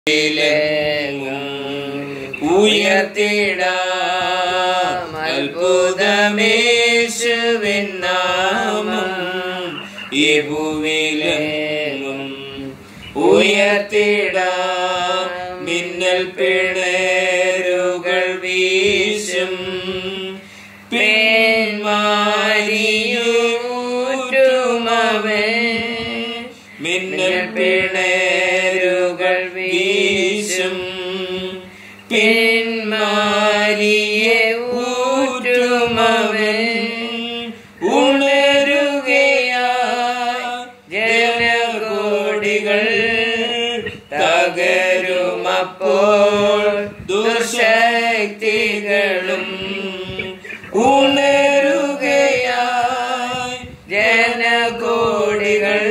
ഉയർത്തിടാം അത്ഭുതമേശുവിൻ നാമം ഈ ഭൂവിലെങ്ങും ഉയർത്തിടാം മിന്നൽ പിണരുകൾ വീശും പേന്മാരിയൂറ്റുമവൻ മിന്നൽ പിണരുകൾ വീശും പിന്മാരിയെ ഊറ്റുമവൻ ഉണരുകയാ ജനകോടികൾ തകരുമപ്പോൾ ദുശക്തികളും ഉണരുകയായി ജനകോടികൾ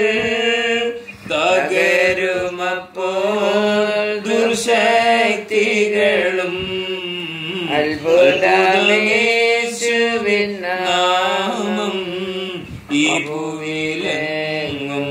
തകരുമപ്പോൾ ദുർശക്തികളും അത്ഭുതമേശുവിൻ നാമം ഈ ഭൂവിലെങ്ങും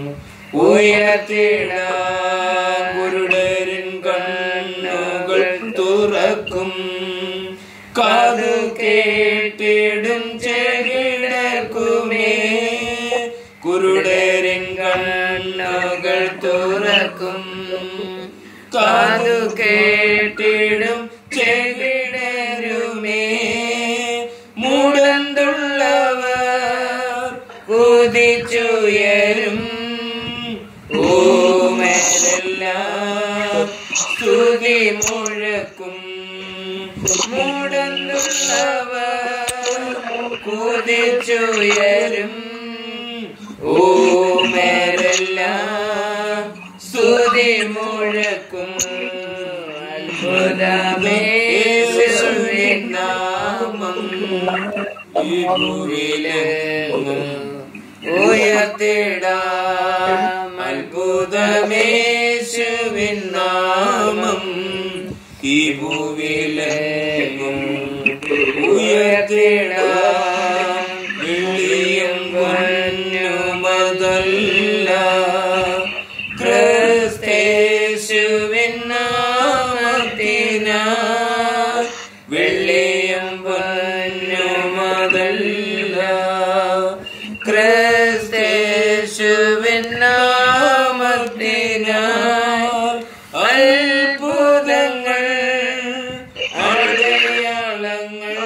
ഉയർത്തിടാം കുരുടരിൻ കണ്ണുകൾ തുറക്കും കാതു കേട്ടിടും ചെകിടക്കുമേ കുരുടരിൻ കണ്ണുകൾ തുറക്കും കാതു കേട്ടിടും ചെകിടരുമേ മൂടന്തുള്ളവർ കുതിച്ചുയരും ഓമരെല്ലാം സ്തുതി മുഴക്കും മൂടന്തുള്ളവർ കുതിച്ചുയരും ഓമരെല്ലാം സ്തുതി മുഴക്കും അത്ഭുതമേശുവിൻ നാമം ഈ ഭൂവിലെങ്ങും ഉയർത്തിടാം അത്ഭുതമേശുവിൻ നാമം ഈ ഭൂവിലെങ്ങും ഉയർത്തിടാം വെള്ളിയും പൊന്നുമതല്ല ക്രിസ്തേശുവിൻ നാമത്തിനാൽ വെള്ളിയും പൊന്നുമതല്ല ക്രിസ്തേശുവിൻ നാമത്തിനാൽ അത്ഭുതങ്ങൾ അടയാളങ്ങൾ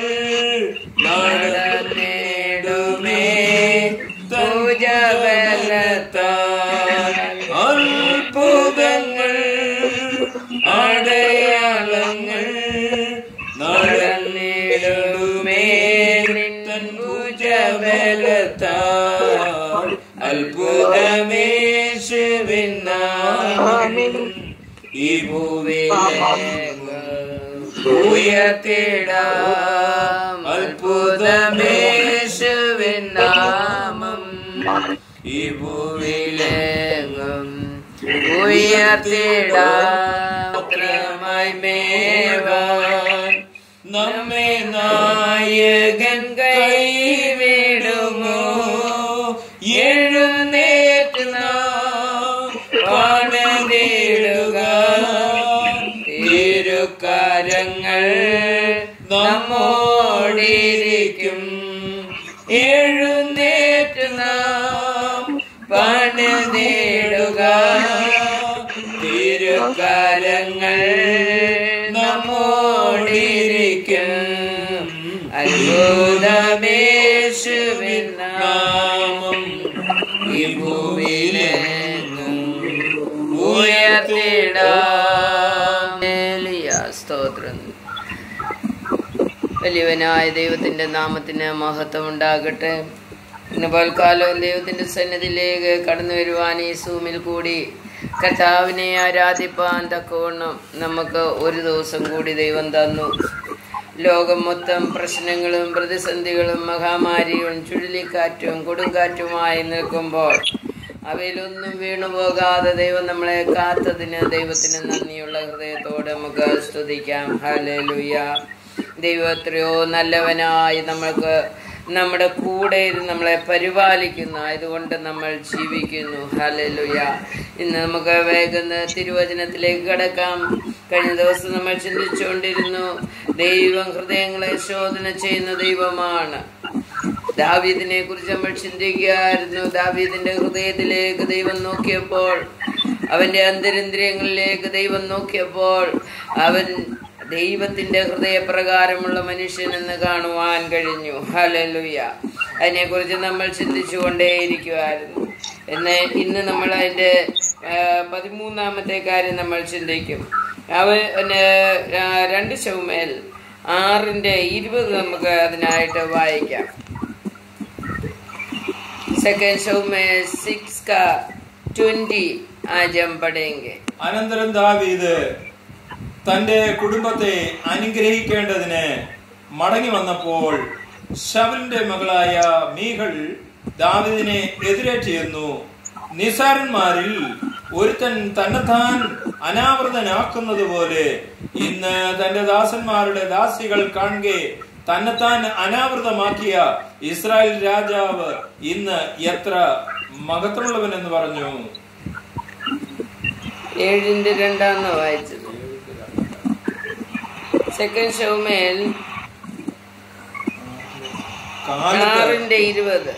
നടന്നേടുമേ പൂജബലത്താൽ അത്ഭുതങ്ങൾ അടയാളങ്ങൾ നടന്നിടുമേ നിൻ പൂജബലത്താൽ അത്ഭുതമേശുവിൻ നാമം ഈ ഭൂവിലെങ്ങും ഉയർത്തിടാം അത്ഭുതമേശുവിൻ നാമം ഈ ഭൂവിലെങ്ങും ഉയർത്തിടാത്രമായി മേവാൻ നമ്മെ നായകൻ കൈവിടുമോ എഴുന്നേറ്റ് നാം പണിതിടുക തിരുക്കാരങ്ങൾ നമ്മോടിരിക്കും എഴുന്നേറ്റ് നാം പണിതിടുക തിരുക്കാരങ്ങൾ നമ്മോടിരിക്കും അത്ഭുതമേശുവിൻ നാമം ഈ ഭൂമിയിലെങ്ങും ഉയർത്തിടാം ഹല്ലേലൂയ. സ്തോത്രം വലിയവനായ ദൈവത്തിന്റെ നാമത്തിന് മഹത്വം ഉണ്ടാകട്ടെ ഇന്ന് പൽക്കാലം ദൈവത്തിന്റെ സന്നിധിയിലേക്ക് കടന്നു വരുവാൻ ഈ സൂമിൽ കൂടി കർത്താവിനെ ആരാധിപ്പാൻ തക്കവണ്ണം നമുക്ക് ഒരു ദിവസം കൂടി ദൈവം തന്നു ലോകം മൊത്തം പ്രശ്നങ്ങളും പ്രതിസന്ധികളും മഹാമാരികളും ചുഴലിക്കാറ്റും കൊടുങ്കാറ്റുമായി നിൽക്കുമ്പോൾ അവയിലൊന്നും വീണുപോകാതെ ദൈവം നമ്മളെ കാത്തതിന് ദൈവത്തിന് നന്ദിയുള്ള ഹൃദയത്തോടെ നമുക്ക് സ്തുതിക്കാം ഹല്ലേലൂയ ദൈവം എത്രയോ നല്ലവനായി നമ്മൾക്ക് നമ്മുടെ കൂടെ ഇരുന്ന് നമ്മളെ പരിപാലിക്കുന്നു അതുകൊണ്ട് നമ്മൾ ജീവിക്കുന്നു ഹല്ലേലൂയ ഇന്ന് നമുക്ക് വേഗം തിരുവചനത്തിലേക്ക് കടക്കാം കഴിഞ്ഞ ദിവസം നമ്മൾ ചിന്തിച്ചുകൊണ്ടിരുന്നു ദൈവം ഹൃദയങ്ങളെ ശോധന ചെയ്യുന്ന ദൈവമാണ് ദാവീദിനെ കുറിച്ച് നമ്മൾ ചിന്തിക്കുകയായിരുന്നു ദാവീദിന്റെ ഹൃദയത്തിലേക്ക് ദൈവം നോക്കിയപ്പോൾ അവന്റെ അന്തരിന്ദ്രിയങ്ങളിലേക്ക് ദൈവം നോക്കിയപ്പോൾ അവൻ ദൈവത്തിന്റെ ഹൃദയപ്രകാരമുള്ള മനുഷ്യനെന്ന് കാണുവാൻ കഴിഞ്ഞു ഹലലുയ അതിനെക്കുറിച്ച് നമ്മൾ ചിന്തിച്ചുകൊണ്ടേയിരിക്കുമായിരുന്നു എന്ന് ഇന്ന് നമ്മൾ അതിന്റെ ആ, പതിമൂന്നാമത്തെ കാര്യം നമ്മൾ ചിന്തിക്കും അവ പിന്നെ, ആ, രണ്ട് ശവമേൽ ആറിന്റെ ഇരുപത് നമുക്ക് അതിനായിട്ട് വായിക്കാം सेकेंड शो में सिक्स का ट्वेंटी आज हम पढ़ेंगे അനന്തരം ദാവീദ് തന്റെ കുടുംബത്തെ അനുഗ്രഹിക്കേണ്ടതിന് മടങ്ങി വന്നപ്പോൾ ശവലിന്റെ മകളായ മീകൾ ദാവീദിനെ എതിരേറ്റിരുന്നു നിസാരന്മാരിൽ ഒരുത്തൻ തന്നെത്താൻ അനാവൃതനാക്കുന്നത് പോലെ ഇന്ന് തന്റെ ദാസന്മാരുടെ ദാസികൾ കാണുകെ തന്നെത്താൻ അനാവൃതമാക്കിയ ഇസ്രായേൽ രാജാവ് ഇന്ന് എത്ര മഹത്വമുള്ളവനെന്ന് പറഞ്ഞു ഏഴിന്റെ രണ്ടാന്ന് വായിച്ചത് സെക്കൻഡ് ഷോ മേൽ കാലത്ത് ആറിന്റെ ഇരുപത്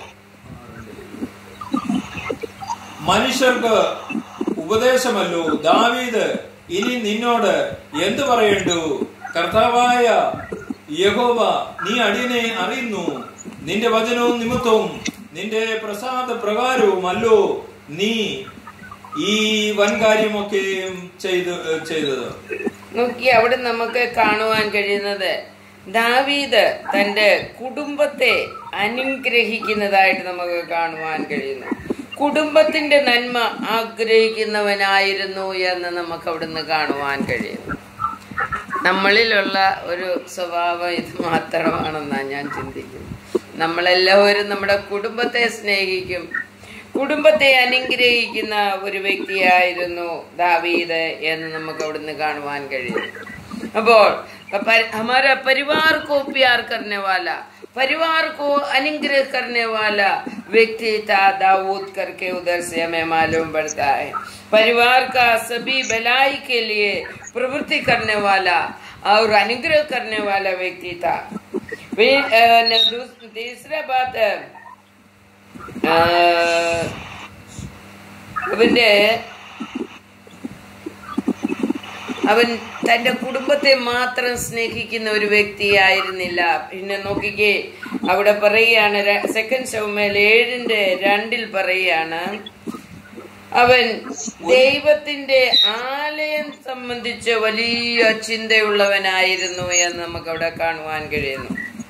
മനുഷ്യർക്ക് ഉപദേശമല്ലോ ദാവീദ് ഇനി നിന്നോട് എന്തു പറയണ്ടു കർത്താവായ യഹോവ നീ അടിയനെ അറിയുന്നു നിന്റെ വചനവും നിമിത്തവും നിന്റെ പ്രസാദ പ്രകാരവും അല്ലോ നീ ഈ വൻകാര്യമൊക്കെയും ചെയ്ത് ചെയ്തത് നോക്കി അവിടെ നമുക്ക് കാണുവാൻ കഴിയുന്നത് ദാവീദ് തന്റെ കുടുംബത്തെ അനുഗ്രഹിക്കുന്നതായിട്ട് നമുക്ക് കാണുവാൻ കഴിയുന്നു കുടുംബത്തിന്റെ നന്മ ആഗ്രഹിക്കുന്നവനായിരുന്നു എന്ന് നമുക്ക് അവിടുന്ന് കാണുവാൻ കഴിയുന്നു നമ്മളിലുള്ള ഒരു സ്വഭാവം ഇത് മാത്രമാണെന്നാണ് ഞാൻ ചിന്തിക്കുന്നത് നമ്മളെല്ലാവരും നമ്മുടെ കുടുംബത്തെ സ്നേഹിക്കും കുടുംബത്തെ അനുഗ്രഹിക്കുന്ന ഒരു വ്യക്തിയായിരുന്നു ദാവീദ് എന്ന് നമുക്ക് അവിടുന്ന് കാണുവാൻ കഴിയും അപ്പോൾ पर- हमारा परिवार को प्यार करने वाला परिवार को अनुग्रह करने वाला व्यक्ति था दाऊद करके उधर से हमें मालूम पड़ता है परिवार का सभी भलाई के लिए प्रवृत्ति करने वाला और अनुग्रह करने वाला व्यक्ति था वे- अ, न- दूस- तीसरा बात अ, അവന്റെ അവൻ തന്റെ കുടുംബത്തെ മാത്രം സ്നേഹിക്കുന്ന ഒരു വ്യക്തിയായിരുന്നില്ല പിന്നെ നോക്കിക്കേ അവിടെ പറയുകയാണ് സെക്കൻഡ് ശവമേൽ ഏഴിന്റെ രണ്ടിൽ പറയുകയാണ് അവൻ ദൈവത്തിന്റെ ആലയം സംബന്ധിച്ച് വലിയ ചിന്തയുള്ളവനായിരുന്നു എന്ന് നമുക്ക് അവിടെ കാണുവാൻ കഴിയുന്നു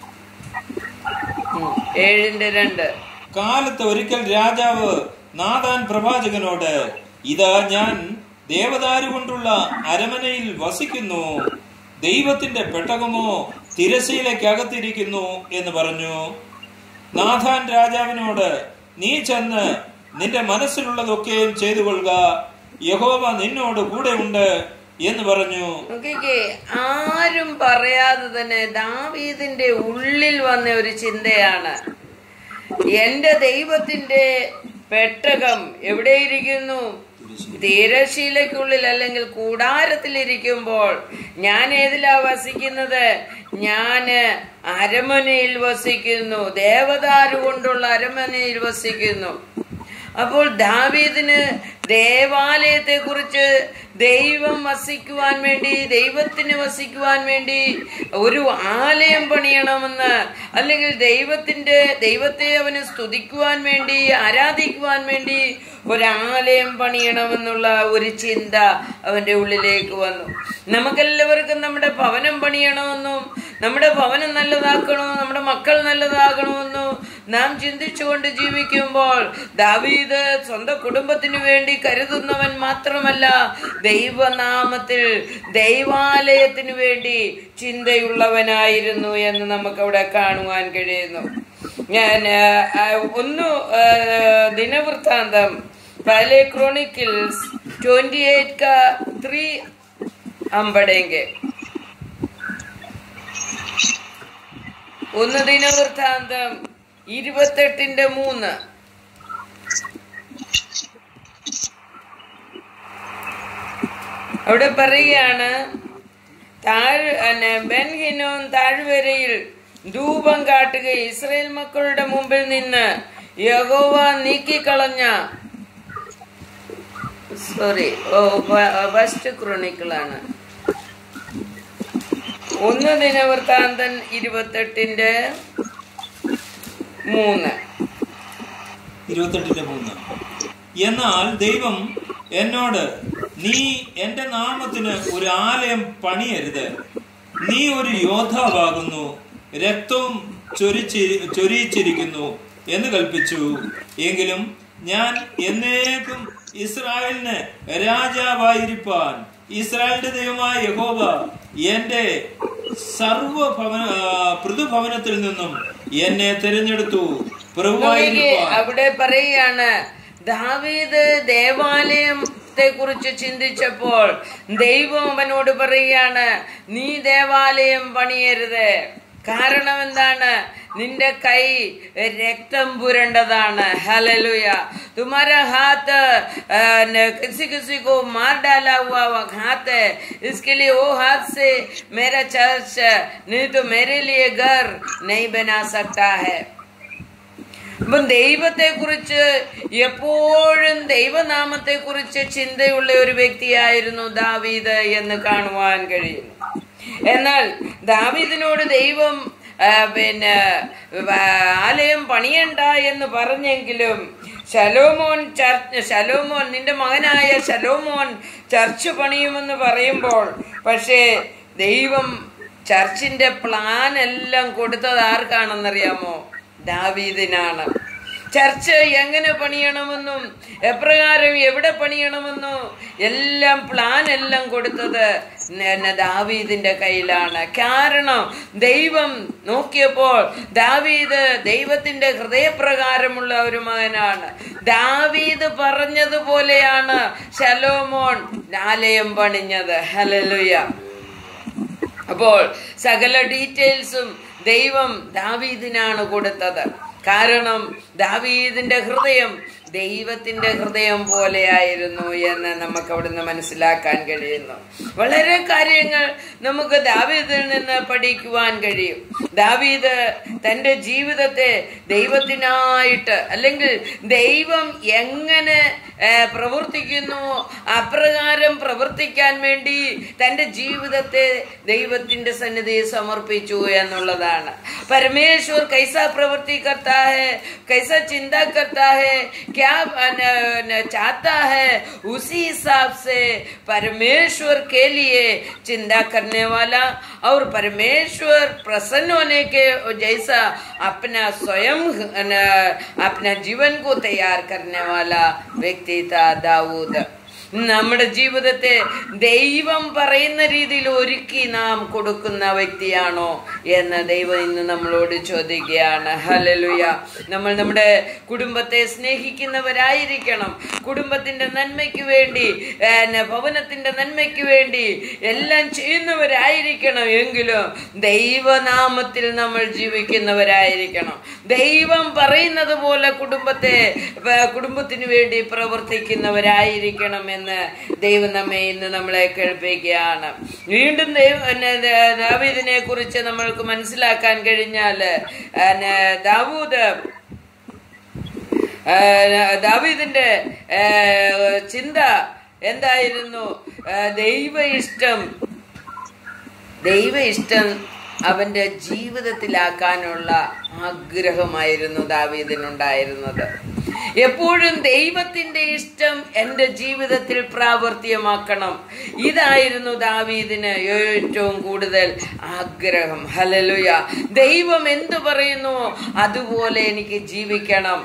ഉം. ഏഴിന്റെ രണ്ട് കാലത്ത് ഒരിക്കൽ രാജാവ് നാഥാൻ പ്രവാചകനോട് ഇതാ ഞാൻ ദേവദാരു കൊണ്ടുള്ള അരമനയിൽ വസിക്കുന്നു ദൈവത്തിന്റെ പെട്ടകമോ തിരശീലയ്ക്കകത്തിരിക്കുന്നു എന്ന് പറഞ്ഞു നാഥാൻ രാജാവിനോട് നീ ചെന്ന് നിന്റെ മനസ്സിലുള്ളതൊക്കെയും ചെയ്തു കൊള്ളുക യഹോവ നിന്നോട് കൂടെ ഉണ്ട് എന്ന് പറഞ്ഞു നോക്കിക്കേ ആരും പറയാതെ തന്നെ ദാവീദിന്റെ ഉള്ളിൽ വന്ന ഒരു ചിന്തയാണ് എന്റെ ദൈവത്തിന്റെ പെട്ടകം എവിടെയിരിക്കുന്നു തീരശീലയ്ക്കുള്ളിൽ അല്ലെങ്കിൽ കൂടാരത്തിലിരിക്കുമ്പോൾ ഞാൻ ഏതിലാ വസിക്കുന്നത് ഞാന് അരമനയിൽ വസിക്കുന്നു ദേവദാരു കൊണ്ടുള്ള അരമനയിൽ വസിക്കുന്നു അപ്പോൾ ദാവീദിന് ദേവാലയത്തെ കുറിച്ച് ദൈവം വസിക്കുവാൻ വേണ്ടി ദൈവത്തിന് വസിക്കുവാൻ വേണ്ടി ഒരു ആലയം പണിയണമെന്ന് അല്ലെങ്കിൽ ദൈവത്തിന്റെ ദൈവത്തെ അവന് സ്തുതിക്കുവാൻ വേണ്ടി ആരാധിക്കുവാൻ വേണ്ടി ഒരാലയം പണിയണമെന്നുള്ള ഒരു ചിന്ത അവന്റെ ഉള്ളിലേക്ക് വന്നു നമുക്കെല്ലാവർക്കും നമ്മുടെ ഭവനം പണിയണമെന്നും നമ്മുടെ ഭവനം നല്ലതാക്കണമെന്നും നമ്മുടെ മക്കൾ നല്ലതാകണമെന്നും നാം ചിന്തിച്ചുകൊണ്ട് ജീവിക്കുമ്പോൾ ദാവീദ് സ്വന്തം കുടുംബത്തിന് വേണ്ടി കരുതുന്നവൻ മാത്രമല്ല ദൈവനാമത്തിൽ ദൈവാലയത്തിന് വേണ്ടി ചിന്തയുള്ളവനായിരുന്നു എന്ന് നമുക്കവിടെ കാണുവാൻ കഴിയുന്നു ഞാൻ ആ, ഒന്ന് ആ, ദിനവൃത്താന്തം പഹലെ ക്രോണിക്കിൾസ് ട്വന്റി എയ്റ്റ് का थ्री हम पढ़ेंगे ഒന്ന് ദിനവൃത്താന്തം ഇരുപത്തെട്ടിന്റെ മൂന്ന് അവിടെ പറയുകയാണ് താഴ് അന്നെ ബെൻഹിനോൻ താഴ്വരയിൽ ധൂപം കാട്ടുക ഇസ്രയേൽ മക്കളുടെ മുമ്പിൽ നിന്ന് യഹോവ നീക്കിക്കളഞ്ഞ സോറി ഓ ഫസ്റ്റ് ക്രോണിക്കിളാണ് ഒന്ന് ദിനവൃത്താന്തൻ ഇരുപത്തെട്ടിന്റെ മൂന്ന് ഇരുപത്തെട്ടിന്റെ മൂന്ന് എന്നാൽ ദൈവം എന്നോട് നീ എന്റെ നാമത്തിന് ഒരു ആലയം പണിയരുത് നീ ഒരു യോദ്ധാവാകുന്നു രക്തവും ചൊരിച്ചി ചൊരിയിച്ചിരിക്കുന്നു എന്ന് കൽപ്പിച്ചു എങ്കിലും ഞാൻ എന്നേക്കും ഇസ്രായേലിന് രാജാവായിരിക്കാൻ ഇസ്രായേലിന്റെ ദൈവമായ യഹോവ എന്റെ സർവഭവന ആ, പൃഥുഭവനത്തിൽ നിന്നും എന്നെ തിരഞ്ഞെടുത്തു നോക്കിക്കേ, പ്രഭുവായിരിക്കാൻ അവിടെ പറയുകയാണ് ദാവീദ് ദേവാലയത്തെ കുറിച്ച് ചിന്തിച്ചപ്പോൾ ദൈവം അവനോട് പറയുകയാണ് നീ ദേവാലയം പണിയരുത് കാരണം എന്താണ് നിന്റെ കൈ രക്തം പുരണ്ടതാണ് ഹലലുയ തുമാര ഹാത്ത് ആ, ന- किसी किसी को मार डाला हुआ वो हाथ है इसके लिए वो हाथ से मेरा चर्च नहीं तो मेरे लिए घर नहीं बना सकता है അപ്പം ദൈവത്തെ കുറിച്ച് എപ്പോഴും ദൈവനാമത്തെ കുറിച്ച് ചിന്തയുള്ള ഒരു വ്യക്തിയായിരുന്നു ദാവീദ് എന്ന് കാണുവാൻ കഴിയുന്നു എന്നാൽ ദാവീദിനോട് ദൈവം ആ, പിന്നെ ആ, ആലയം പണിയണ്ട എന്ന് പറഞ്ഞെങ്കിലും ശലോമോൻ ചർച്ച് ശലോമോൻ നിന്റെ മകനായ ശലോമോൻ ചർച്ച് പണിയുമെന്ന് പറയുമ്പോൾ പക്ഷേ ദൈവം ചർച്ചിന്റെ പ്ലാൻ എല്ലാം കൊടുത്തത് ആർക്കാണെന്നറിയാമോ ദാവീദിനാണ് ചർച്ച് എങ്ങനെ പണിയണമെന്നും എപ്രകാരം എവിടെ പണിയണമെന്നും എല്ലാം പ്ലാൻ എല്ലാം കൊടുത്തത് ന- ദാവീദിന്റെ കയ്യിലാണ് കാരണം ദൈവം നോക്കിയപ്പോൾ ദാവീദ് ദൈവത്തിന്റെ ഹൃദയപ്രകാരമുള്ള ഒരു മകനാണ് ദാവീദ് പറഞ്ഞതുപോലെയാണ് ശലോമോൻ ആലയം പണിഞ്ഞത് ഹലലുയ അപ്പോൾ സകല ഡീറ്റെയിൽസും ദൈവം ദാവീദിനാണ് കൊടുത്തത് കാരണം ദാവീദിന്റെ ഹൃദയം ദൈവത്തിന്റെ ഹൃദയം പോലെയായിരുന്നു എന്ന് നമുക്ക് അവിടുന്ന് മനസ്സിലാക്കാൻ കഴിയുന്നു വളരെ കാര്യങ്ങൾ നമുക്ക് ദാവീദിൽ നിന്ന് പഠിക്കുവാൻ കഴിയും ദാവീദ് തന്റെ ജീവിതത്തെ ദൈവത്തിനായിട്ട് അല്ലെങ്കിൽ ദൈവം എങ്ങനെ ഏ, പ്രവർത്തിക്കുന്നു അപ്രകാരം പ്രവർത്തിക്കാൻ വേണ്ടി തന്റെ ജീവിതത്തെ ദൈവത്തിന്റെ സന്നിധി സമർപ്പിച്ചു എന്നുള്ളതാണ് परमेश्वर कैसा प्रवृत्ति करता है कैसा चिंता करता है क्या न, न, चाहता है उसी हिसाब से परमेश्वर के लिए चिंता करने वाला और परमेश्वर प्रसन्न होने के जैसा अपना स्वयं न, अपना जीवन को तैयार करने वाला व्यक्ति था दाऊद നമ്മുടെ ജീവിതത്തെ ദൈവം പറയുന്ന രീതിയിൽ ഒരുക്കി നാം കൊടുക്കുന്ന വ്യക്തിയാണോ എന്ന് ദൈവം ഇന്ന് നമ്മളോട് ചോദിക്കുകയാണ് ഹലലുയ നമ്മൾ നമ്മുടെ കുടുംബത്തെ സ്നേഹിക്കുന്നവരായിരിക്കണം കുടുംബത്തിന്റെ നന്മയ്ക്ക് വേണ്ടി ഏ, ന- ഭവനത്തിന്റെ നന്മയ്ക്ക് വേണ്ടി എല്ലാം ചെയ്യുന്നവരായിരിക്കണം എങ്കിലും ദൈവനാമത്തിൽ നമ്മൾ ജീവിക്കുന്നവരായിരിക്കണം ദൈവം പറയുന്നത് പോലെ കുടുംബത്തെ ഏ, കുടുംബത്തിന് വേണ്ടി പ്രവർത്തിക്കുന്നവരായിരിക്കണം എന്ന് ദൈവം നമ്മെ ഇന്ന് നമ്മളെ കേൾപ്പിക്കുകയാണ് വീണ്ടും ദൈവ പിന്നെ ദ- ദാവീദിനെ കുറിച്ച് നമ്മൾക്ക് മനസ്സിലാക്കാൻ കഴിഞ്ഞാല് പിന്നെ ദാവൂദ് ആ, ദാവീദിന്റെ ആ, ചിന്ത എന്തായിരുന്നു ആ, ദൈവ ഇഷ്ടം ദൈവ ഇഷ്ടം അവന്റെ ജീവിതത്തിലാക്കാനുള്ള ആഗ്രഹമായിരുന്നു ദാവീദിനുണ്ടായിരുന്നത് എപ്പോഴും ദൈവത്തിന്റെ ഇഷ്ടം എൻ്റെ ജീവിതത്തിൽ പ്രാവർത്തികമാക്കണം ഇതായിരുന്നു ദാവീദിന് ഏറ്റവും കൂടുതൽ ആഗ്രഹം ഹലലുയ ദൈവം എന്തു പറയുന്നു അതുപോലെ എനിക്ക് ജീവിക്കണം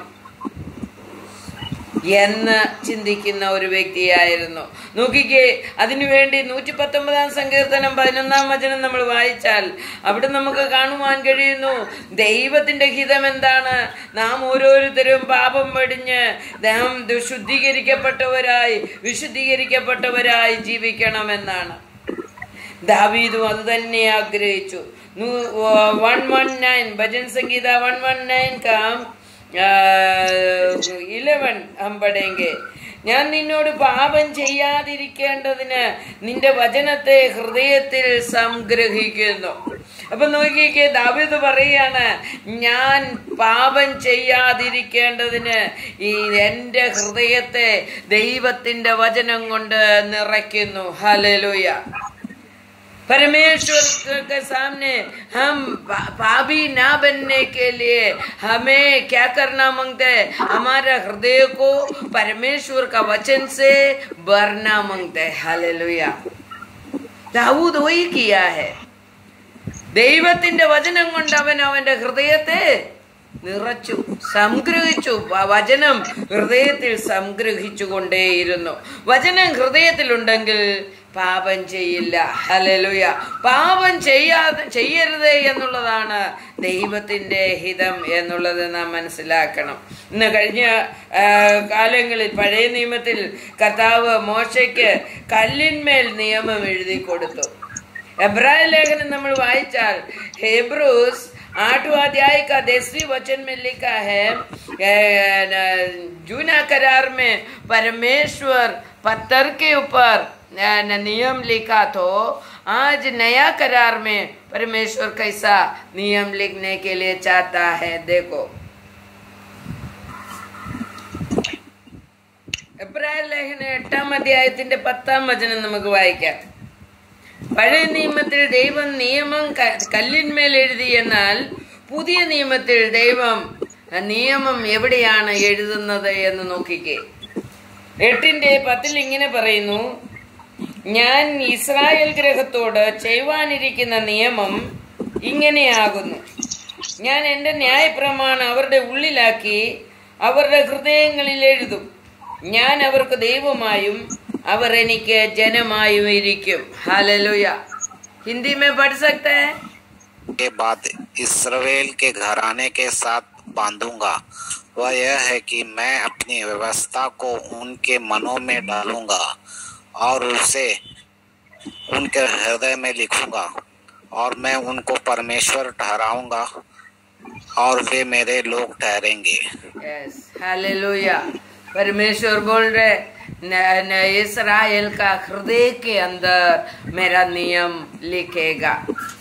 എന്ന് ചിന്തിക്കുന്ന ഒരു വ്യക്തിയായിരുന്നു നോക്കിക്കേ അതിനുവേണ്ടി നൂറ്റി പത്തൊമ്പതാം സങ്കീർത്തനം പതിനൊന്നാം വചനം നമ്മൾ വായിച്ചാൽ അവിടെ നമുക്ക് കാണുവാൻ കഴിയുന്നു ദൈവത്തിന്റെ ഹിതം എന്താണ് നാം ഓരോരുത്തരും പാപം വെടിഞ്ഞ് നാം ശുദ്ധീകരിക്കപ്പെട്ടവരായി വിശുദ്ധീകരിക്കപ്പെട്ടവരായി ജീവിക്കണമെന്നാണ് ദാവീദും അത് തന്നെ ആഗ്രഹിച്ചു one one nine Bhajan Sangita one one nine കാം इलेवन हम पढ़ेंगे ഞാൻ നിന്നോട് പാപം ചെയ്യാതിരിക്കേണ്ടതിന് നിന്റെ വചനത്തെ ഹൃദയത്തിൽ സംഗ്രഹിക്കുന്നു അപ്പൊ നോക്കിക്കേ ദാവിദ് പറയാണ് ഞാൻ പാപം ചെയ്യാതിരിക്കേണ്ടതിന് ഈ എന്റെ ഹൃദയത്തെ ദൈവത്തിന്റെ വചനം കൊണ്ട് നിറയ്ക്കുന്നു ഹലലുയ परमेश्वर के सामने हम पा- पापी ना बनने के लिए हमें क्या करना मांगते हैं हमारा हृदय को परमेश्वर का वचन से भरना मांगते हैं हालेलुया ദാവൂദ് വഴി കിയാ ഹെ ദൈവത്തിന്റെ വചനം കൊണ്ട് അവൻ അവന്റെ ഹൃദയത്തെ നിറച്ചു സംഗ്രഹിച്ചു വ- വചനം ഹൃദയത്തിൽ സംഗ്രഹിച്ചു കൊണ്ടേയിരുന്നു വചനം ഹൃദയത്തിലുണ്ടെങ്കിൽ പാപം ചെയ്യില്ല ഹലലുയ പാപം ചെയ്യാതെ ചെയ്യരുത് എന്നുള്ളതാണ് ദൈവത്തിന്റെ ഹിതം എന്നുള്ളത് നാം മനസ്സിലാക്കണം ഇന്ന് കഴിഞ്ഞ ആ, കാലങ്ങളിൽ പഴയ നിയമത്തിൽ കർത്താവ് മോശയ്ക്ക് കല്ലിന്മേൽ നിയമം എഴുതി കൊടുത്തു एब्राय लेखन നമ്മൾ വായിച്ചാൽ हेब्रूस आठवां अध्याय का दसवीं वचन में लिखा है ए, न- जूना करार में परमेश्वर पत्थर के ऊपर न- न- नियम लिखा तो आज नया करार में परमेश्वर कैसा नियम लिखने के लिए चाहता है देखो എബ്രായ ലേഖന എട്ടാം അധ്യായത്തിന്റെ പത്താം വചനം നമുക്ക് വായിക്കാം പഴയ നിയമത്തിൽ ദൈവം നിയമം ക- കല്ലിന്മേൽ എഴുതി എന്നാൽ പുതിയ നിയമത്തിൽ ദൈവം ആ നിയമം എവിടെയാണ് എഴുതുന്നത് എന്ന് നോക്കിക്കേ എട്ടിന്റെ പത്തിൽ ഇങ്ങനെ പറയുന്നു ഞാൻ ഇസ്രായേൽ ഗ്രഹത്തോട് ചെയ്യുവാനിരിക്കുന്ന നിയമം ഇങ്ങനെയാകുന്നു ഞാൻ എൻ്റെ ന്യായപ്രമാണം അവരുടെ ഉള്ളിലാക്കി അവരുടെ ഹൃദയങ്ങളിൽ എഴുതും ഞാൻ അവർക്ക് ദൈവമായും അവർ എനിക്ക് ജനമായും ഇരിക്കും ഹാലലുയ ഹിന്ദി में पढ़ सकते हैं के बाद इसराइल के घराने के साथ बांधूंगा वह यह है कि मैं अपनी व्यवस्था को उनके मनों में डालूंगा और उसे उनके हृदय में लिखूंगा और मैं उनको परमेश्वर ठहराऊंगा और वे मेरे लोग ठहरेंगे यस हालेलुया परमेश्वर बोल रहे न- न- इसराइल का हृदय के अंदर मेरा नियम लिखेगा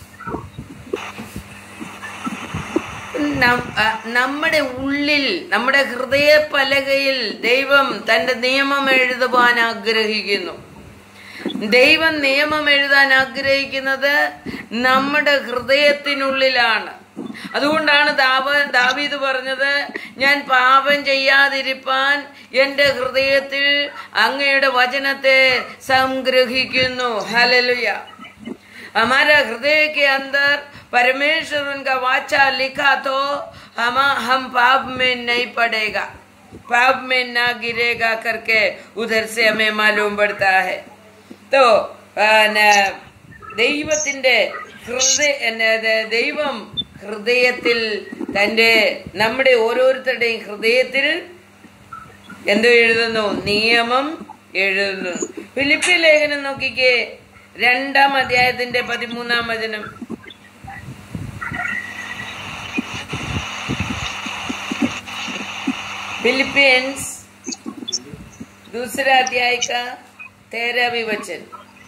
നം- അ, നമ്മുടെ ഉള്ളിൽ നമ്മുടെ ഹൃദയ പലകയിൽ ദൈവം തന്റെ നിയമം എഴുതുവാൻ ആഗ്രഹിക്കുന്നു ദൈവം നിയമം എഴുതാൻ ആഗ്രഹിക്കുന്നത് നമ്മുടെ ഹൃദയത്തിനുള്ളിലാണ് അതുകൊണ്ടാണ് ദാവ ദാവീദ് പറഞ്ഞത് ഞാൻ പാപം ചെയ്യാതിരിപ്പാൻ എൻ്റെ ഹൃദയത്തിൽ അങ്ങയുടെ വചനത്തെ സംഗ്രഹിക്കുന്നു ഹലലുയ हमारा हृदय के अंदर परमेश्वर उनका वाचा लिखा तो हम हम पाप में नहीं पड़ेगा पाप में ना गिरेगा करके उधर से हमें मालूम पड़ता है तो ആ, ന- ദൈവത്തിന്റെ ഹൃദയ ന- ന- ദൈവം ഹൃദയത്തിൽ തന്റെ നമ്മുടെ ഓരോരുത്തരുടെയും ഹൃദയത്തിൽ എന്തോ എഴുതുന്നു നിയമം എഴുതുന്നു ഫിലിപ്പി ലേഖനം നോക്കിക്കേ രണ്ടാം അധ്യായത്തിന്റെ പതിമൂന്നാം വചനം फिलिपियंस दूसरा अध्याय का तेरहवीं वचन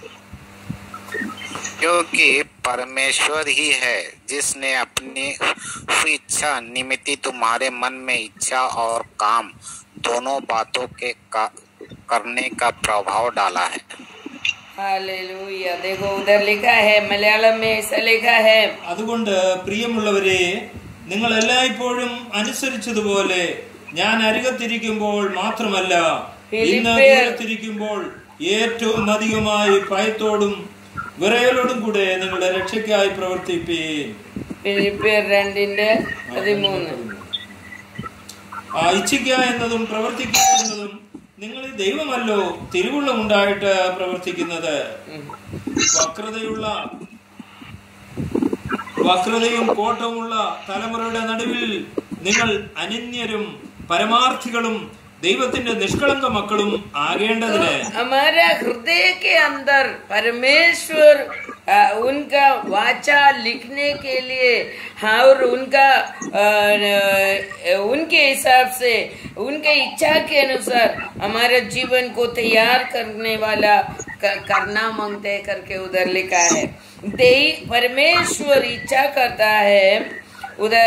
क्योंकि परमेश्वर ही है जिसने अपनी हुई इच्छा निमित्त तुम्हारे मन में इच्छा और काम दोनों बातों के का, करने का प्रभाव डाला है हालेलुया देखो उधर लिखा है मलयालम में ऐसा लिखा है അതുകൊണ്ട് പ്രിയമുള്ളവരെ നിങ്ങൾ എല്ലായ്പ്പോഴും അനുസരിച്ചതുപോലെ ഞാൻ അരികത്തിരിക്കുമ്പോൾ മാത്രമല്ല ഇന്ന് ഫിലിപ്പിയർ- ദൂരത്തിരിക്കുമ്പോൾ ഏറ്റവും അധികമായി ഭയത്തോടും വിറയലോടും കൂടെ നിങ്ങളുടെ രക്ഷയ്ക്കായി പ്രവർത്തിപ്പീൻ ഫിലിപ്പിയർ രണ്ടിന്റെ പതിമൂന്ന് ആ ഇച്ഛിക്കുക എന്നതും പ്രവർത്തിക്കുക എന്നതും നിങ്ങളിൽ ദൈവമല്ലോ തിരുവുള്ളമുണ്ടായിട്ട് പ്രവർത്തിക്കുന്നത് ഉം. വക്രതയുള്ള വക്രതയും കോട്ടവുമുള്ള തലമുറയുടെ നടുവിൽ നിങ്ങൾ അനന്യരും പരമാർത്ഥികളും ദൈവത്തിന്റെ നിഷ്കളങ്ക മക്കളും ആകേണ്ടതിന് हमारा हृदय के अंदर परमेश्वर आ, उनका वाचा लिखने के लिए और उनका आ, आ, उनके हिसाब से उनके इच्छा के अनुसार हमारे जीवन को तैयार करने वाला क- करना मांगते करके उधर लिखा है दे परमेश्वर इच्छा करता है ഉദർ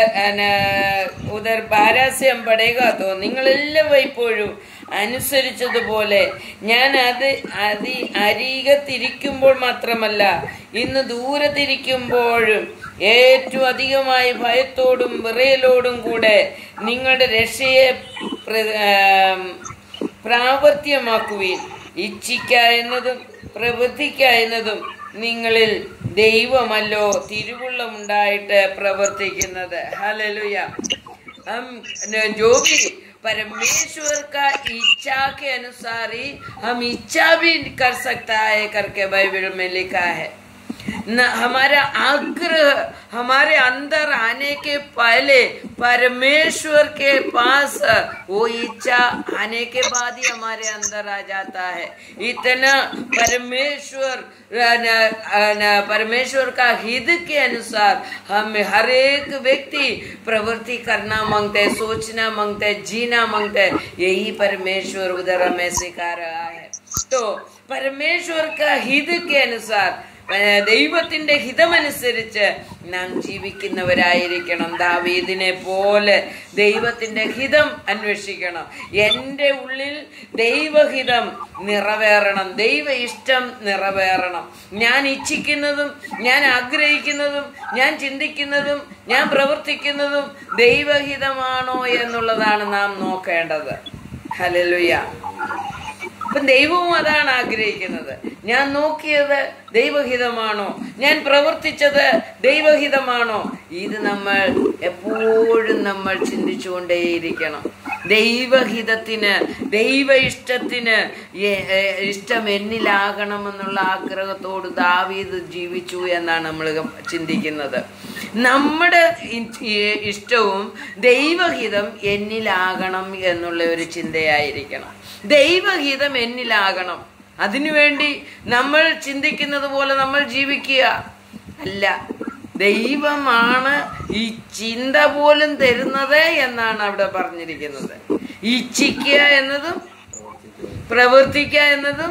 ഉദർ ബാരാസ്യം പടയുക നിങ്ങളെല്ലാം ഇപ്പോഴും അനുസരിച്ചതുപോലെ ഞാൻ അത് അതി അരികത്തിരിക്കുമ്പോൾ മാത്രമല്ല ഇന്ന് ദൂരത്തിരിക്കുമ്പോഴും ഏറ്റവും അധികമായി ഭയത്തോടും വിറയലോടും കൂടെ നിങ്ങളുടെ രക്ഷയെ പ്ര- ആം, പ്രാവർത്തിയമാക്കുവിൻ ഇച്ഛിക്ക എന്നതും പ്രവർത്തിക്ക എന്നതും നിങ്ങളിൽ ദൈവമല്ലോ തിരുവുള്ളമുണ്ടായിട്ട് പ്രവർത്തിക്കുന്നത് ഹലലുയ हम न- जो भी परमेश्वर का इच्छा के अनुसार ही हम इच्छा भी कर सकता है करके बाइबल में लिखा है न हमारा आग्रह हमारे अंदर आने के पहले परमेश्वर के पास वो इच्छा आने के बाद ही हमारे अंदर आ जाता है इतना परमेश्वर न- न- परमेश्वर का हित के अनुसार हम हर एक व्यक्ति प्रवृत्ति करना मांगते हैं, सोचना मांगते हैं, जीना मांगते हैं। यही परमेश्वर उधर हमें सिखा रहा है तो परमेश्वर का हित के अनुसार ഏഹ് ദൈവത്തിന്റെ ഹിതമനുസരിച്ച് നാം ജീവിക്കുന്നവരായിരിക്കണം ദാവീദിനെ പോലെ ദൈവത്തിന്റെ ഹിതം അന്വേഷിക്കണം എൻ്റെ ഉള്ളിൽ ദൈവഹിതം നിറവേറണം ദൈവ ഇഷ്ടം നിറവേറണം ഞാൻ ഇച്ഛിക്കുന്നതും ഞാൻ ആഗ്രഹിക്കുന്നതും ഞാൻ ചിന്തിക്കുന്നതും ഞാൻ പ്രവർത്തിക്കുന്നതും ദൈവഹിതമാണോ എന്നുള്ളതാണ് നാം നോക്കേണ്ടത് ഹലലുയ അപ്പൊ ദൈവവും അതാണ് ആഗ്രഹിക്കുന്നത് ഞാൻ നോക്കിയത് ദൈവഹിതമാണോ ഞാൻ പ്രവർത്തിച്ചത് ദൈവഹിതമാണോ ഇത് നമ്മൾ എപ്പോഴും നമ്മൾ ചിന്തിച്ചുകൊണ്ടേയിരിക്കണം ദൈവഹിതത്തിന് ദൈവ ഇഷ്ടത്തിന് എ- എ- ഇഷ്ടം എന്നിലാകണമെന്നുള്ള ആഗ്രഹത്തോട് ദാവീദ് ജീവിച്ചു എന്നാണ് നമ്മൾ ചിന്തിക്കുന്നത് നമ്മുടെ ഇ- ഇഷ്ടവും ദൈവഹിതം എന്നിലാകണം എന്നുള്ള ഒരു ചിന്തയായിരിക്കണം ദൈവഹിതം എന്നിലാകണം അതിനുവേണ്ടി നമ്മൾ ചിന്തിക്കുന്നത് പോലെ നമ്മൾ ജീവിക്കുക അല്ല ദൈവമാണ് ഈ ചിന്ത പോലും തരുന്നത് എന്നാണ് അവിടെ പറഞ്ഞിരിക്കുന്നത് ഇച്ഛിക്കുക എന്നതും പ്രവർത്തിക്കുക എന്നതും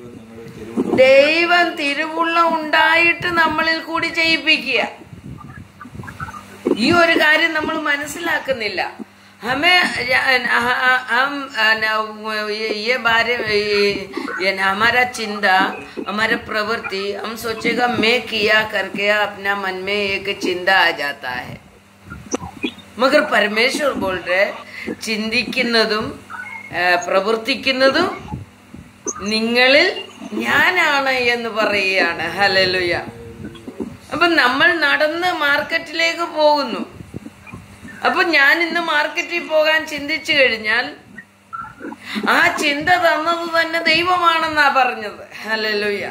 ദൈവം തിരുവുള്ള ഉണ്ടായിട്ട് നമ്മളിൽ കൂടി ചെയ്യിപ്പിക്കുക ഈ ഒരു കാര്യം നമ്മൾ മനസ്സിലാക്കുന്നില്ല हमें हम ये ये बारे ये हमारा चिंता हमारा प्रवृत्ति हम सोचेगा मैं किया करके अपना मन में एक चिंता आ जाता है മഗർ പരമേശ്വർ ബോൾറെ ചിന്തിക്കുന്നതും ആ, പ്രവർത്തിക്കുന്നതും നിങ്ങളിൽ ഞാനാണ് എന്ന് പറയുകയാണ് ഹലലുയ അപ്പൊ നമ്മൾ നടന്ന് മാർക്കറ്റിലേക്ക് പോകുന്നു അപ്പൊ ഞാൻ ഇന്ന് മാർക്കറ്റിൽ പോകാൻ ചിന്തിച്ചു കഴിഞ്ഞാൽ ആ ചിന്ത തന്നത് തന്നെ ദൈവമാണെന്നാ പറഞ്ഞത് ഹലലുയ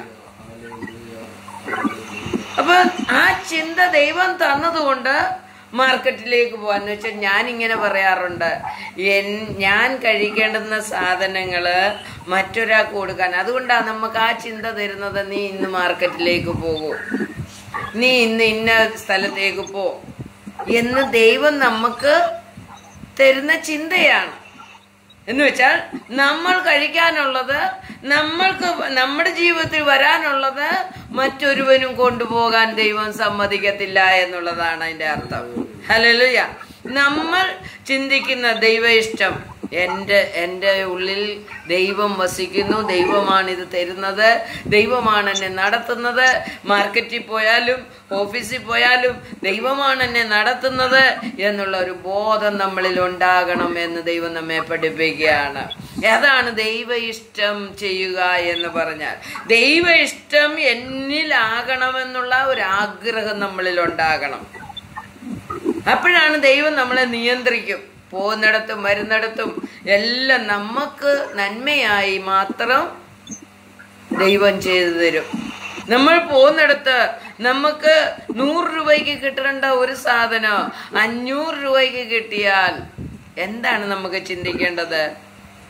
അപ്പൊ ആ ചിന്ത ദൈവം തന്നതുകൊണ്ട് മാർക്കറ്റിലേക്ക് പോവാന്ന് വെച്ചാൽ ഞാൻ ഇങ്ങനെ പറയാറുണ്ട് എൻ ഞാൻ കഴിക്കേണ്ടുന്ന സാധനങ്ങള് മറ്റൊരാൾക്ക് കൊടുക്കാൻ അതുകൊണ്ടാണ് നമുക്ക് ആ ചിന്ത തരുന്നത് നീ ഇന്ന് മാർക്കറ്റിലേക്ക് പോകൂ നീ ഇന്ന് ഇന്ന സ്ഥലത്തേക്ക് പോ എന്ന് ദൈവം നമുക്ക് തരുന്ന ചിന്തയാണ് എന്ന് വെച്ചാൽ നമ്മൾ കഴിക്കാനുള്ളത് നമ്മൾക്ക് നമ്മുടെ ജീവിതത്തിൽ വരാനുള്ളത് മറ്റൊരുവനും കൊണ്ടുപോകാൻ ദൈവം സമ്മതിക്കത്തില്ല എന്നുള്ളതാണ് അതിന്റെ അർത്ഥം ഹലലുയ നമ്മൾ ചിന്തിക്കുന്ന ദൈവ ഇഷ്ടം എൻ്റെ എൻ്റെ ഉള്ളിൽ ദൈവം വസിക്കുന്നു ദൈവമാണ് ഇത് തരുന്നത് ദൈവമാണ് എന്നെ നടത്തുന്നത് മാർക്കറ്റിൽ പോയാലും ഓഫീസിൽ പോയാലും ദൈവമാണ് എന്നെ നടത്തുന്നത് എന്നുള്ള ഒരു ബോധം നമ്മളിൽ ഉണ്ടാകണം എന്ന് ദൈവം നമ്മെ പഠിപ്പിക്കുകയാണ് അതാണ് ദൈവ ഇഷ്ടം ചെയ്യുക എന്ന് പറഞ്ഞാൽ ദൈവ ഇഷ്ടം എന്നിലാകണമെന്നുള്ള ഒരു ആഗ്രഹം നമ്മളിൽ ഉണ്ടാകണം അപ്പോഴാണ് ദൈവം നമ്മളെ നിയന്ത്രിക്കും പോകുന്നിടത്തും വരുന്നിടത്തും എല്ലാം നമുക്ക് നന്മയായി മാത്രം ദൈവം ചെയ്തു തരും നമ്മൾ പോകുന്നിടത്ത് നമുക്ക് നൂറ് രൂപയ്ക്ക് കിട്ടേണ്ട ഒരു സാധനം അഞ്ഞൂറ് രൂപയ്ക്ക് കിട്ടിയാൽ എന്താണ് നമുക്ക് ചിന്തിക്കേണ്ടത്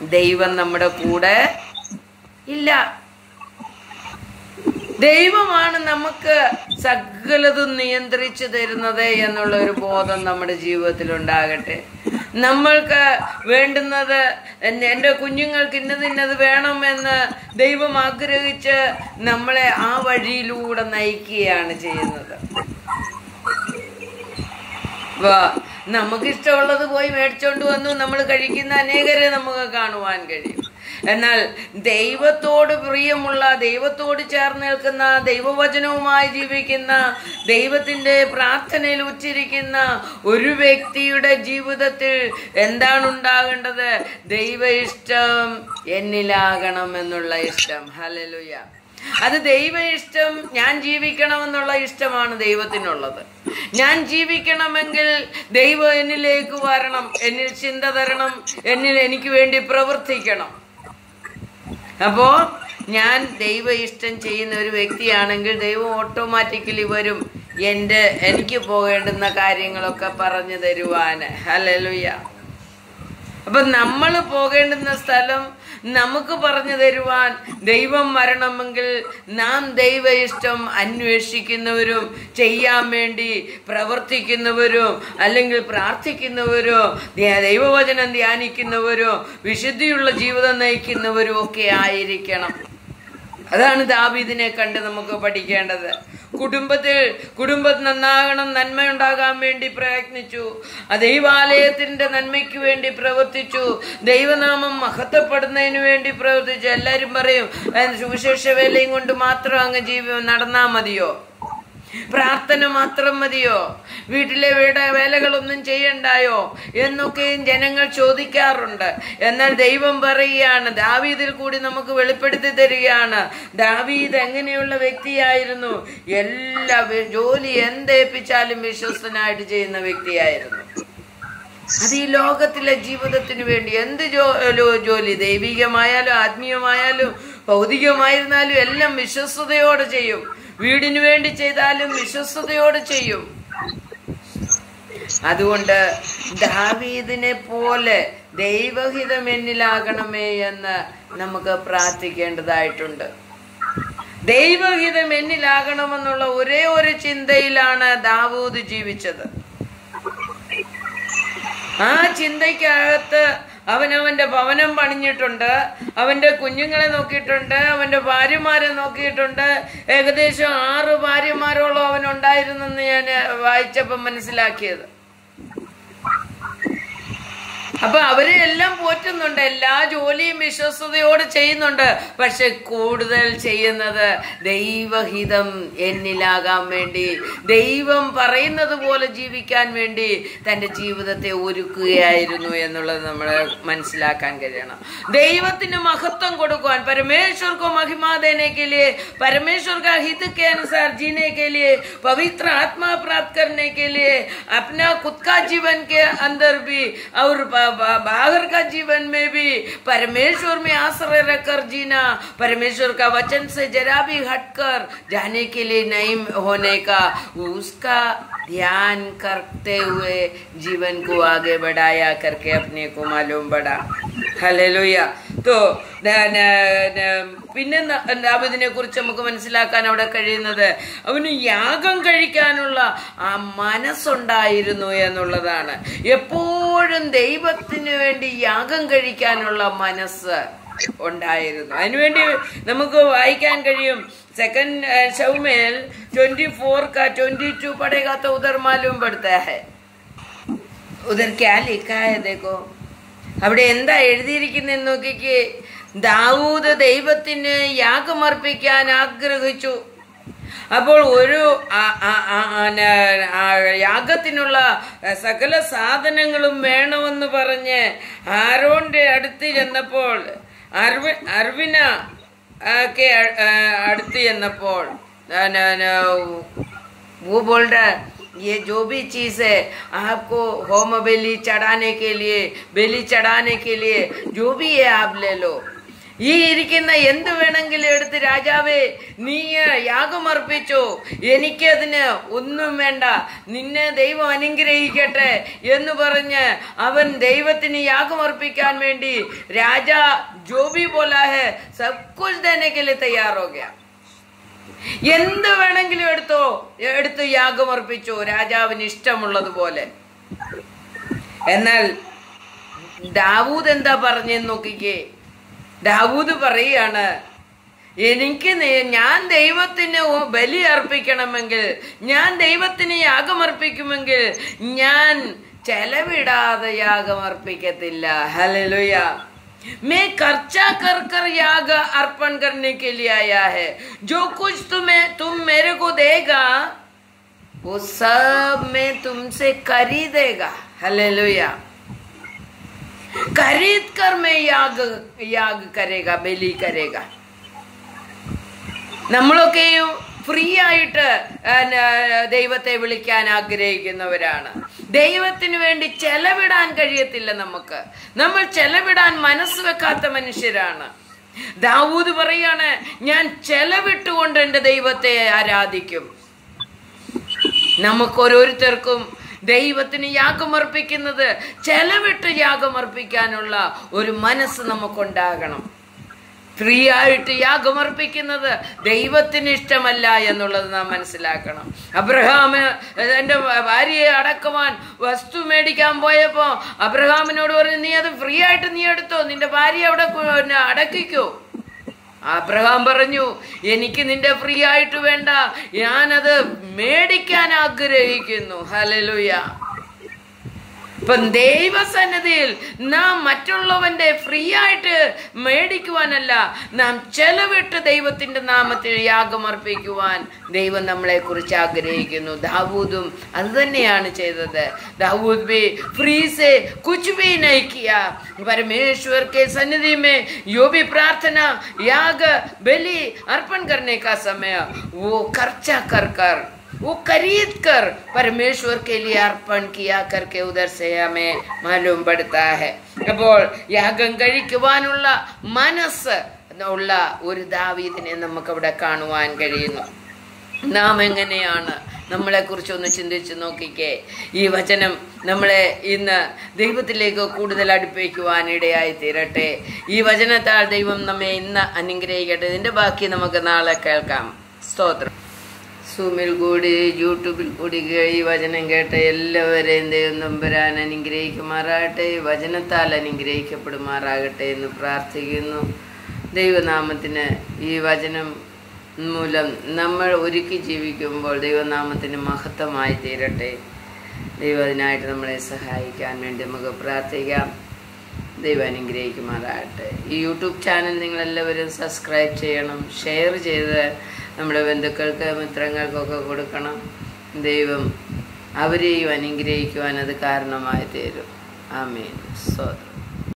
ദൈവം നമ്മുടെ കൂടെ ഇല്ല ദൈവമാണ് നമുക്ക് സകലതും നിയന്ത്രിച്ചു തരുന്നത് എന്നുള്ള ഒരു ബോധം നമ്മുടെ ജീവിതത്തിൽ ഉണ്ടാകട്ടെ നമ്മൾക്ക് വേണ്ടുന്നത് എൻ- എൻ്റെ കുഞ്ഞുങ്ങൾക്ക് ഇന്നത് ഇന്നത് വേണമെന്ന് ദൈവം ആഗ്രഹിച്ച് നമ്മളെ ആ വഴിയിലൂടെ നയിക്കുകയാണ് ചെയ്യുന്നത് വാ- നമുക്കിഷ്ടമുള്ളത് പോയി മേടിച്ചോണ്ട് വന്നു നമ്മൾ കഴിക്കുന്ന അനേകരെ നമുക്ക് കാണുവാൻ കഴിയും എന്നാൽ ദൈവത്തോട് പ്രിയമുള്ള ദൈവത്തോട് ചേർന്ന് നിൽക്കുന്ന ദൈവവചനവുമായി ജീവിക്കുന്ന ദൈവത്തിന്റെ പ്രാർത്ഥനയിൽ ഉച്ചരിക്കുന്ന ഒരു വ്യക്തിയുടെ ജീവിതത്തിൽ എന്താണ് ഉണ്ടാകേണ്ടത് ദൈവ ഇഷ്ടം എന്നിലാകണം എന്നുള്ള ഇഷ്ടം ഹലലുയ അത് ദൈവ ഇഷ്ടം ഞാൻ ജീവിക്കണമെന്നുള്ള ഇഷ്ടമാണ് ദൈവത്തിനുള്ളത് ഞാൻ ജീവിക്കണമെങ്കിൽ ദൈവം എന്നിലേക്ക് വരണം എന്നിൽ ചിന്ത തരണം എന്നിൽ എനിക്ക് വേണ്ടി പ്രവർത്തിക്കണം അപ്പോ ഞാൻ ദൈവ ഇഷ്ടം ചെയ്യുന്ന ഒരു വ്യക്തിയാണെങ്കിൽ ദൈവം ഓട്ടോമാറ്റിക്കലി വരും എൻ്റെ എനിക്ക് പോകേണ്ടുന്ന കാര്യങ്ങളൊക്കെ പറഞ്ഞു തരുവാന് ഹലലുയ അപ്പൊ നമ്മൾ പോകേണ്ടുന്ന സ്ഥലം നമുക്ക് പറഞ്ഞു തരുവാൻ ദൈവം വരണമെങ്കിൽ നാം ദൈവ ഇഷ്ടം അന്വേഷിക്കുന്നവരും ചെയ്യാൻ വേണ്ടി പ്രവർത്തിക്കുന്നവരും അല്ലെങ്കിൽ പ്രാർത്ഥിക്കുന്നവരോ ധ്യാ- ദൈവവചനം ധ്യാനിക്കുന്നവരോ വിശുദ്ധിയുള്ള ജീവിതം നയിക്കുന്നവരും ഒക്കെ ആയിരിക്കണം അതാണ് ദാവീദിനെ കണ്ട് നമുക്ക് പഠിക്കേണ്ടത് കുടുംബത്തിൽ കുടുംബം നന്നാകണം നന്മയുണ്ടാകാൻ വേണ്ടി പ്രയത്നിച്ചു ആ ദൈവാലയത്തിന്റെ നന്മയ്ക്ക് വേണ്ടി പ്രവർത്തിച്ചു ദൈവനാമം മഹത്വപ്പെടുന്നതിന് വേണ്ടി പ്രവർത്തിച്ചു എല്ലാരും പറയും "ഏ, സുവിശേഷ വേലയും കൊണ്ട് മാത്രം അങ്ങ് ജീവി നടന്നാ മതിയോ പ്രാർത്ഥന മാത്രം മതിയോ വീട്ടിലെ വീട വേലകളൊന്നും ചെയ്യണ്ടായോ എന്നൊക്കെയും ജനങ്ങൾ ചോദിക്കാറുണ്ട് എന്നാൽ ദൈവം പറയുകയാണ് ദാവീദിൽ കൂടി നമുക്ക് വെളിപ്പെടുത്തി തരികയാണ് ദാവീദ് എങ്ങനെയുള്ള വ്യക്തിയായിരുന്നു എല്ലാ വി- ജോലി എന്തേൽപ്പിച്ചാലും വിശ്വസ്തനായിട്ട് ചെയ്യുന്ന വ്യക്തിയായിരുന്നു അത് ഈ ലോകത്തിലെ ജീവിതത്തിന് വേണ്ടി എന്ത് ജോ ലോ- ജോലി ദൈവികമായാലും ആത്മീയമായാലും ഭൗതികമായിരുന്നാലും എല്ലാം വിശ്വസ്തയോടെ ചെയ്യും വീടിന് വേണ്ടി ചെയ്താലും വിശ്വസ്തയോടെ ചെയ്യും അതുകൊണ്ട് ദാവീദിനെ പോലെ ദൈവഹിതം എന്നിലാകണമേ എന്ന് നമുക്ക് പ്രാർത്ഥിക്കേണ്ടതായിട്ടുണ്ട് ദൈവഹിതം എന്നിലാകണമെന്നുള്ള ഒരേ ഒരു ചിന്തയിലാണ് ദാവൂദ് ജീവിച്ചത് ആ ചിന്തയ്ക്കകത്ത് അവൻ അവന്റെ ഭവനം പണിഞ്ഞിട്ടുണ്ട് അവന്റെ കുഞ്ഞുങ്ങളെ നോക്കിയിട്ടുണ്ട് അവന്റെ ഭാര്യമാരെ നോക്കിയിട്ടുണ്ട് ഏകദേശം ആറ് ഭാര്യമാരോളം അവൻ ഉണ്ടായിരുന്നെന്ന് ഞാൻ വായിച്ചപ്പം മനസ്സിലാക്കിയത് അപ്പൊ അവരെ എല്ലാം പോറ്റുന്നുണ്ട് എല്ലാ ജോലിയും വിശ്വസ്തയോടെ ചെയ്യുന്നുണ്ട് പക്ഷെ കൂടുതൽ ചെയ്യുന്നത് ദൈവഹിതം എന്നിലാകാൻ വേണ്ടി ദൈവം പറയുന്നത് പോലെ ജീവിക്കാൻ വേണ്ടി തന്റെ ജീവിതത്തെ ഒരുക്കുകയായിരുന്നു എന്നുള്ളത് നമ്മൾ മനസ്സിലാക്കാൻ കഴിയണം ദൈവത്തിന് മഹത്വം കൊടുക്കുവാൻ परमेश्वर को महिमा देने के लिए परमेश्वर का हित के अनुसार जीने के लिए पवित्र आत्मा प्राप्त करने के लिए अपना खुद का जीवन के अंदर भी और ब- ब- बाहर का जीवन में भी परमेश्वर में आश्रय रखकर जीना परमेश्वर का वचन से जरा भी हटकर जाने के लिए नहीं होने का उसका ध्यान करते हुए जीवन को आगे बढ़ाया करके अपने को मालूम पड़ा ഹല്ലേലൂയ തോ ന- ന- ന- പിന്നെ ന- ദാവീദിനെ കുറിച്ച് നമുക്ക് മനസ്സിലാക്കാൻ അവിടെ കഴിയുന്നത് അവന് യാഗം കഴിക്കാനുള്ള ആ മനസ്സുണ്ടായിരുന്നു എന്നുള്ളതാണ് എപ്പോഴും ദൈവത്തിന് വേണ്ടി യാഗം കഴിക്കാനുള്ള മനസ്സ് ഉണ്ടായിരുന്നു അതിനുവേണ്ടി നമുക്ക് വായിക്കാൻ കഴിയും സെക്കൻഡ് ഷൗമേൽ ट्वेंटी फोर का ट्वेंटी टू पढ़ेगा तो उधर मालूम पड़ता है ഉദർ ക്യാ ലിഖാ ഹെ ദേഖോ അവിടെ എന്താ എഴുതിയിരിക്കുന്നെന്ന് നോക്കിക്കേ ദാവൂദ് ദൈവത്തിന് യാഗമർപ്പിക്കാൻ ആഗ്രഹിച്ചു അപ്പോൾ ഒരു ആ- ആ- ആ- ആ- ന- ആ യാഗത്തിനുള്ള സകല സാധനങ്ങളും വേണമെന്ന് പറഞ്ഞ് ആരോന്റെ അടുത്ത് ചെന്നപ്പോൾ അർവി അർവിന ഒക്കെ അ- അടുത്ത് ചെന്നപ്പോൾ ആ, ന- ന- वो बोल रहा है ये जो भी चीज है आपको होम बेली चढ़ाने के लिए बेली चढ़ाने के लिए जो भी है आप ले लो ഈ ഇരിക്കുന്ന എന്ത് വേണമെങ്കിലും എടുത്ത് രാജാവേ നീ യാഗമർപ്പിച്ചോ എനിക്കതിന് ഒന്നും വേണ്ട നിന്നെ ദൈവം അനുഗ്രഹിക്കട്ടെ എന്ന് പറഞ്ഞ് അവൻ ദൈവത്തിന് യാഗമർപ്പിക്കാൻ വേണ്ടി രാജാ ജോബി बोला है सब कुछ देने के लिए तैयार हो गया എന്ത് വേണമെങ്കിലും എടുത്തോ എടുത്ത് യാഗമർപ്പിച്ചോ രാജാവിന് ഇഷ്ടമുള്ളതുപോലെ എന്നാൽ ദാവൂദ് എന്താ പറഞ്ഞെന്ന് നോക്കിക്കേ ദാവൂദ് പറയാണ് എനിക്ക് നേ- ഞാൻ ദൈവത്തിന് ഒ- ബലി അർപ്പിക്കണമെങ്കിൽ ഞാൻ ദൈവത്തിന് യാഗമർപ്പിക്കുമെങ്കിൽ ഞാൻ ചെലവിടാതെ യാഗമർപ്പിക്കത്തില്ല ഹല്ലേലൂയ मैं खर्चा कर कर याग अर्पण करने के लिए आया है जो कुछ तुम्हें तुम मेरे को देगा वो सब मैं तुमसे खरीदेगा हालेलुया खरीद कर मैं याग याग करेगा ബലി करेगा നമ്മളൊക്കെയും ഫ്രീ ആയിട്ട് ആ, ന- ദൈവത്തെ വിളിക്കാൻ ആഗ്രഹിക്കുന്നവരാണ് ദൈവത്തിന് വേണ്ടി ചെലവിടാൻ കഴിയത്തില്ല നമുക്ക് നമ്മൾ ചെലവിടാൻ മനസ്സ് വെക്കാത്ത മനുഷ്യരാണ് ദാവൂദ് പറയാണ് ഞാൻ ചെലവിട്ടുകൊണ്ട് എൻ്റെ ദൈവത്തെ ആരാധിക്കും നമുക്ക് ഓരോരുത്തർക്കും ദൈവത്തിന് യാഗമർപ്പിക്കുന്നത് ചെലവിട്ട് യാഗമർപ്പിക്കാനുള്ള ഒരു മനസ്സ് നമുക്കുണ്ടാകണം ഫ്രീ ആയിട്ട് യാഗമർപ്പിക്കുന്നത് ദൈവത്തിന് ഇഷ്ടമല്ല എന്നുള്ളത് നാം മനസ്സിലാക്കണം അബ്രഹാം എൻ്റെ ഭാര്യയെ അടക്കുവാൻ വസ്തു മേടിക്കാൻ പോയപ്പോ അബ്രഹാമിനോട് പറഞ്ഞു നീ അത് ഫ്രീ ആയിട്ട് നീ എടുത്തോ നിന്റെ ഭാര്യ അവിടെ കൊ- പിന്നെ അടക്കിക്കോ അബ്രഹാം പറഞ്ഞു എനിക്ക് നിന്റെ ഫ്രീ ആയിട്ട് വേണ്ട ഞാനത് മേടിക്കാൻ ആഗ്രഹിക്കുന്നു ഹലലുയ ഇപ്പം ദൈവസന്നിധിയിൽ നാം മറ്റുള്ളവന്റെ ഫ്രീ ആയിട്ട് മേടിക്കുവാനല്ല നാം ചെലവിട്ട് ദൈവത്തിന്റെ നാമത്തിൽ യാഗമർപ്പിക്കുവാൻ ദൈവം നമ്മളെ കുറിച്ച് ആഗ്രഹിക്കുന്നു ദാവൂദും അത് തന്നെയാണ് ചെയ്തത് ദാവൂദ് भी फ्री से कुछ भी नहीं किया परमेश्वर के सन्निधि में यो भी प्रार्थना याग बलि अर्पण करने का समय वो खर्चा कर कर वो खरीद कर परमेश्वर के लिए अर्पण किया करके उधर से हमें मालूम पड़ता है അപ്പോൾ യാഗം കഴിക്കുവാനുള്ള മനസ്സ് ഉള്ള ഒരു ദാവീദിനെ നമുക്കവിടെ കാണുവാൻ കഴിയുന്നു നാം എങ്ങനെയാണ് നമ്മളെക്കുറിച്ച് ഒന്ന് ചിന്തിച്ച് നോക്കിക്കേ ഈ വചനം നമ്മളെ ഇന്ന് ദൈവത്തിലേക്ക് കൂടുതൽ അടുപ്പിക്കുവാൻ ഇടയായി തീരട്ടെ ഈ വചനത്താൽ ദൈവം നമ്മെ ഇന്ന് അനുഗ്രഹിക്കട്ടെ ഇതിന്റെ ബാക്കി നമുക്ക് നാളെ കേൾക്കാം സ്തോത്രം സൂമിൽ കൂടി യൂട്യൂബിൽ കൂടി ഈ വചനം കേട്ട എല്ലാവരെയും ദൈവം നമ്പരാൻ അനുഗ്രഹിക്കുമാറാകട്ടെ ഈ വചനത്താൽ അനുഗ്രഹിക്കപ്പെടുമാറാകട്ടെ എന്ന് പ്രാർത്ഥിക്കുന്നു ദൈവനാമത്തിന് ഈ വചനം മൂലം നമ്മൾ ഒരുക്കി ജീവിക്കുമ്പോൾ ദൈവനാമത്തിന് മഹത്വമായി തീരട്ടെ ദൈവം അതിനായിട്ട് നമ്മളെ സഹായിക്കാൻ വേണ്ടി നമുക്ക് പ്രാർത്ഥിക്കാം ദൈവം അനുഗ്രഹിക്കുമാറാകട്ടെ ഈ യൂട്യൂബ് ചാനൽ നിങ്ങളെല്ലാവരും സബ്സ്ക്രൈബ് ചെയ്യണം ഷെയർ ചെയ്ത് നമ്മുടെ ബന്ധുക്കൾക്ക് മിത്രങ്ങൾക്കൊക്കെ കൊടുക്കണം ദൈവം അവരെയും അനുഗ്രഹിക്കുവാൻ അത് കാരണമായി തീരും ആമീൻ സ്വതന്ത്രം